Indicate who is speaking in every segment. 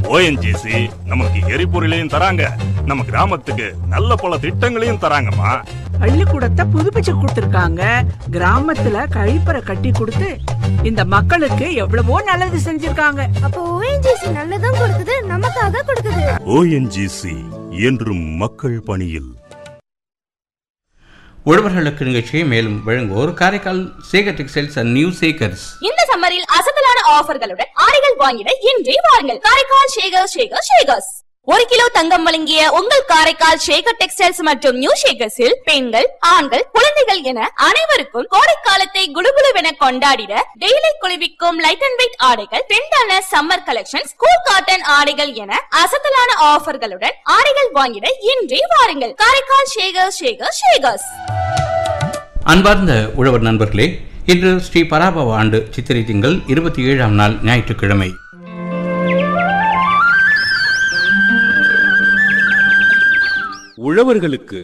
Speaker 1: ONGC நமக்கு எரிபொருளையும் தராங்க நம்ம கிராமத்துக்கு நல்ல பல திட்டங்களையும் தராங்கம்மா
Speaker 2: பள்ளிக்கூடத்தை புதுப்பிச்சு கொடுத்திருக்காங்க கிராமத்துல கழிப்பறை கட்டி கொடுத்து இந்த மக்களுக்கு எவ்வளவோ நல்லது செஞ்சிருக்காங்க
Speaker 3: அப்போ ஓஎன்ஜிசி நல்லதும் கொடுக்குது நமக்காக கொடுக்குது
Speaker 1: ஓஎன்ஜிசி என்றும் மக்கள் பணியில்
Speaker 4: உழவர்களுக்கு நிகழ்ச்சியை மேலும் வழங்குவோர் Karaikal Sekar textiles and new Sekars
Speaker 5: இந்த சம்மரில் அசத்தலான ஆஃபர்களுடன் ஆடைகள் வாங்கிட இன்றே வாருங்கள் காரைக்கால் ஷேகர் ஷேகர் ஷேகர்ஸ் ஒரு கிலோ தங்கம் வழங்கிய உங்கள் காரைக்கால் ஷேகர் டெக்ஸ்டைல்ஸ் மற்றும் நியூ ஷேகர்ஸில் பெண்கள் ஆண்கள் குழந்தைகள் என அனைவருக்கும் கோடைக்காலத்தை குடுகுடுவென கொண்டாடிட டெய்லி குளிர்விக்கும் லைட் அண்ட் வெயிட் ஆடைகள் ட்ரெண்டான சம்மர் கலெக்ஷன்ஸ் கூல் காட்டன் ஆடைகள் என அசத்தலான ஆஃபர்களுடன் ஆடைகள் வாங்கிட இன்றே வாருங்கள் காரைக்கால் ஷேகர் ஷேகர் ஷேகர்ஸ்
Speaker 4: அன்பார்ந்த உழவர் நண்பர்களே இன்று ஸ்ரீ பராபவ ஆண்டு சித்திரை திங்கள் இருபத்தி ஏழாம் நாள் ஞாயிற்றுக்கிழமை
Speaker 6: உழவர்களுக்கு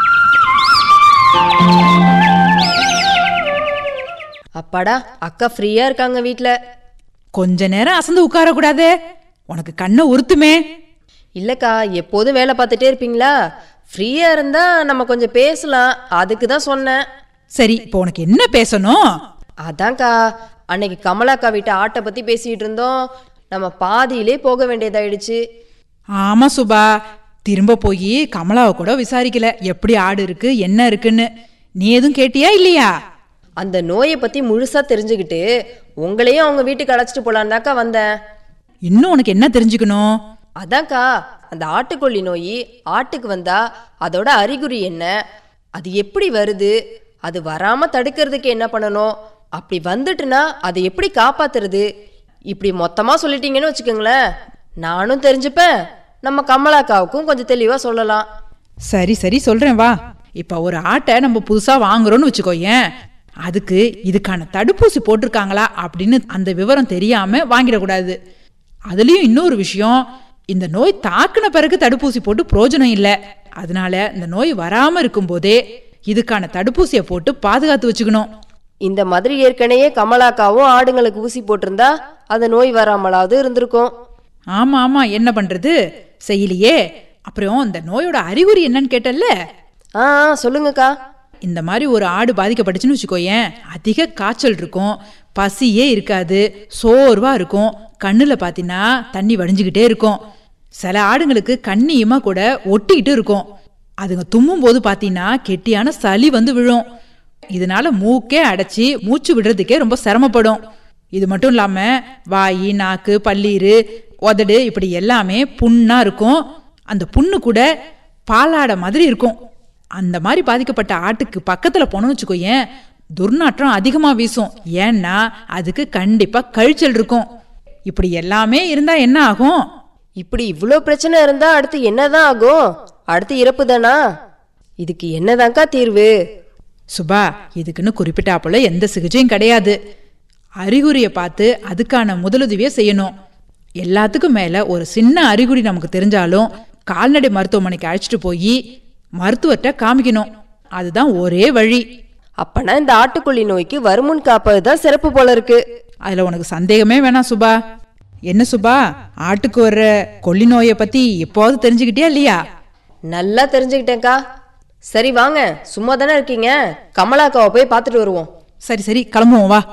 Speaker 7: அப்பாடா அக்கா ஃப்ரீயா இருக்காங்க வீட்ல
Speaker 8: கொஞ்ச நேரம் அசந்து உட்கார கூடாதே உனக்கு கண்ணை உறுத்துமே
Speaker 7: இல்லக்கா எப்போதும் வேலை பார்த்துட்டே இருப்பீங்களா ஃப்ரீயா இருந்தா நம்ம கொஞ்சம் பேசலாம் அதுக்கு தான் சொன்னேன்
Speaker 8: சரி இப்போ உனக்கு என்ன பேசணும்
Speaker 7: அதான்க்கா அன்னைக்கு கமலாக்கா வீட்டு ஆட்டை பத்தி பேசிட்டு இருந்தோம் நம்ம பாதியிலே போக வேண்டியதாயிடுச்சு
Speaker 8: ஆமா சுபா திரும்ப போய் கமலாவை கூட விசாரிக்கல எப்படி ஆடு இருக்கு என்ன இருக்குன்னு நீ எதுவும் கேட்டியா இல்லையா
Speaker 7: அந்த நோயை பத்தி முழுசா தெரிஞ்சுக்கிட்டு உங்களையும் அவங்க வீட்டுக்கு அழைச்சிட்டு போலான்னாக்கா வந்தேன்
Speaker 8: இன்னும் உனக்கு என்ன தெரிஞ்சுக்கணும்
Speaker 7: அதான்க்கா அந்த ஆட்டுக்கொல்லி நோய் ஆட்டுக்கு வந்தா அதோட அறிகுறி என்ன அது எப்படி வருது அது வராம தடுக்கிறதுக்கு என்ன பண்ணணும் அப்படி வந்துட்டுனா அதை எப்படி காப்பாத்துறது இப்படி மொத்தமா சொல்லிட்டீங்கன்னு வச்சுக்கோங்களேன் நானும் தெரிஞ்சுப்பேன் நம்ம கமலாக்காவுக்கும் கொஞ்சம் தெளிவா சொல்லலாம்
Speaker 8: சரி சரி சொல்றேன் வா இப்ப ஒரு ஆட்டை நம்ம புதுசா வாங்குறோம்னு வச்சுக்கோயேன் அதுக்கு இதுக்கான தடுப்பூசி போட்டிருக்காங்களா அப்படின்னு அந்த விவரம் தெரியாம வாங்கிடக்கூடாது அதுலயும் இன்னொரு விஷயம் இந்த நோய் தாக்குன பிறகு தடுப்பூசி போட்டு பிரயோஜனம் இல்லை அதனால இந்த நோய் வராம இருக்கும்போதே இதுக்கான தடுப்பூசியை போட்டு பாதுகாத்து வச்சுக்கணும்
Speaker 7: இந்த மாதிரி ஏற்கனவே கமலாக்காவும் ஆடுங்களுக்கு ஊசி போட்டிருந்தா அந்த நோய் வராமலாவது இருந்திருக்கும்
Speaker 8: ஆமா ஆமா என்ன பண்றது செய்யலையே அப்புறம் இந்த நோயோட அறிகுறி என்னன்னு கேட்டல்ல
Speaker 7: ஆ ஆ, சொல்லுங்கக்கா
Speaker 8: இந்த மாதிரி ஒரு ஆடு பாதிக்கப்பட்டுச்சுன்னு வச்சுக்கோயேன் அதிக காய்ச்சல் இருக்கும் பசியே இருக்காது சோர்வா இருக்கும் கண்ணுல பார்த்தீங்கன்னா தண்ணி வடிஞ்சுக்கிட்டே இருக்கும் சில ஆடுங்களுக்கு கண்ணியமா கூட ஒட்டிக்கிட்டு இருக்கும் அதுங்க தும்மும் போது பார்த்தீங்கன்னா கெட்டியான சளி வந்து விழும் இதனால மூக்கே அடைச்சி மூச்சு விடுறதுக்கே ரொம்ப சிரமப்படும் இது மட்டும் இல்லாம வாய் நாக்கு பல்லீரு உதடு இப்படி எல்லாமே புண்ணா இருக்கும் அந்த புண்ணு கூட பாலாடை மாதிரி இருக்கும் அந்த மாதிரி பாதிக்கப்பட்ட ஆட்டுக்கு பக்கத்துல போனோம்னு வச்சுக்கோயேன் துர்நாற்றம் அதிகமா வீசும் ஏன்னா அதுக்கு கண்டிப்பா கழிச்சல் இருக்கும் இப்படி எல்லாமே இருந்தா என்ன ஆகும்
Speaker 7: இப்படி இவ்வளோ பிரச்சனை இருந்தா அடுத்து என்னதான் ஆகும் அடுத்து இறப்பு தானா இதுக்கு என்னதான்க்கா தீர்வு
Speaker 8: சுபா இதுக்குன்னு குறிப்பிட்டாப்புல எந்த சிகிச்சையும் கிடையாது அறிகுறியை பார்த்து அதுக்கான முதலுதவியை செய்யணும் எல்லாத்துக்கும் மேல ஒரு சின்ன அறிகுறி நமக்கு தெரிஞ்சாலும் கால்நடை மருத்துவமனைக்கு அழைச்சிட்டு போய் மருத்துவர்கிட்ட காமிக்கணும் அதுதான் ஒரே வழி
Speaker 7: அப்பனா இந்த ஆட்டுக்கொல்லி நோய்க்கு வருமுன் காப்பது தான் சிறப்பு போல இருக்கு
Speaker 8: அதுல உனக்கு சந்தேகமே வேணாம் சுபா என்ன சுபா ஆட்டுக்கு வர்ற கொல்லி நோயை பத்தி எப்போது தெரிஞ்சுக்கிட்டியா இல்லையா
Speaker 7: நல்லா தெரிஞ்சுக்கிட்டேன்க்கா சரி வாங்க சும்மா தானே இருக்கீங்க கமலாக்காவை போய் பார்த்துட்டு வருவோம்
Speaker 8: சரி சரி கிளம்புவோம் வா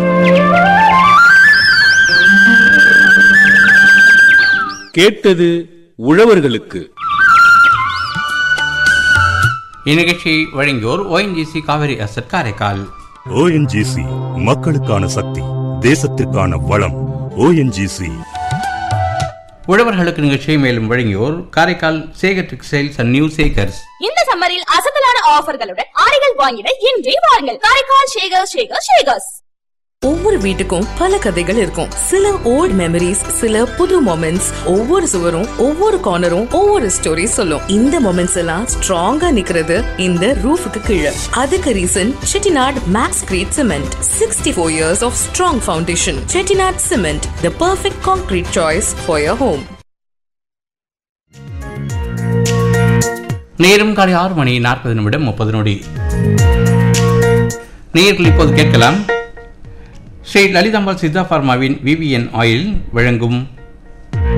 Speaker 6: கேட்டது உழவர்களுக்கு
Speaker 4: இந்நிகழ்ச்சியை வழங்கியோர் ONGC Kaveri asset Karaikal
Speaker 1: ONGC மக்களுக்கான சக்தி தேசத்திற்கான வளம் ஓஎன்ஜிசி
Speaker 4: உழவர்களுக்கு நிகழ்ச்சியை மேலும் வழங்கியோர் Karaikal Sekar textiles and new Sekars
Speaker 5: இந்த சம்மரில் அசத்தலான ஆஃபர்களுடன் ஆடைகள் வாங்கிட இன்றே வாருங்கள் காரைக்கால் ஷேகர் ஷேகர் ஷேகர்ஸ்
Speaker 9: ஒவ்வொரு வீட்டுக்கும் பல கதைகள் இருக்கும் சில ஓல்ட் மெமரிஸ் சில புது மொமெண்ட்ஸ் ஒவ்வொரு சுவரும் ஒவ்வொரு கார்னரும் ஒவ்வொரு ஸ்டோரி சொல்லும் இந்த மொமெண்ட்ஸ் எல்லாம் ஸ்ட்ராங்கா நிக்கிறது இந்த ரூஃபுக்கு கீழே அதுக்கு reason Chettinad makes great cement sixty four years of strong foundation Chettinad cement the perfect concrete choice for your home
Speaker 4: நேரம் காலை ஆறு மணி நாற்பது நிமிடம் முப்பது நொடி நேயர்கள் இப்போது கேட்கலாம் ஸ்ரீ லலிதாம்பாள் சித்தா பார்மாவின் விவிஎன் ஆயில் வழங்கும்